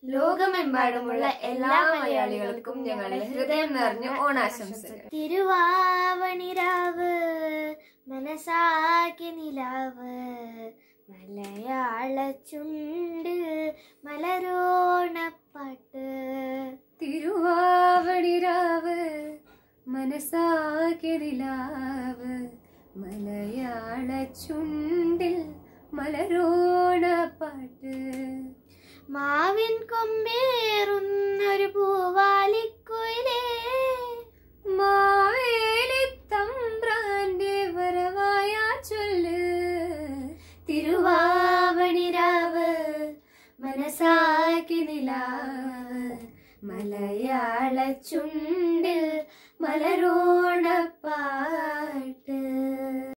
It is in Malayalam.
ലോകമെമ്പാടുമുള്ള എല്ലാ മലയാളികൾക്കും ഞങ്ങളുടെ ഹൃദയം നിറഞ്ഞ ഓണാശംസകൾ തിരുവാവണിരാവ് മനസാക്കി നിലാവ് മലയാള ചുണ്ട് മലരോണപ്പാട്ട് തിരുവാവണിരാവ് മനസ്സാകിടിലാവ് മലയാള ചുണ്ടിൽ മലരോണപ്പാട്ട് മാവിൻ കൊമ്പേറുന്നൊരു പൂവാലിക്കുയിലേ മാവേലി തമ്പ്രാന്റെ വരവായ ചൊല്ല് തിരുവാവണിരാവ് മനസ്സാക്കി നിലാവ് മലയാള ചുണ്ടിൽ മലരോണപ്പാട്ട്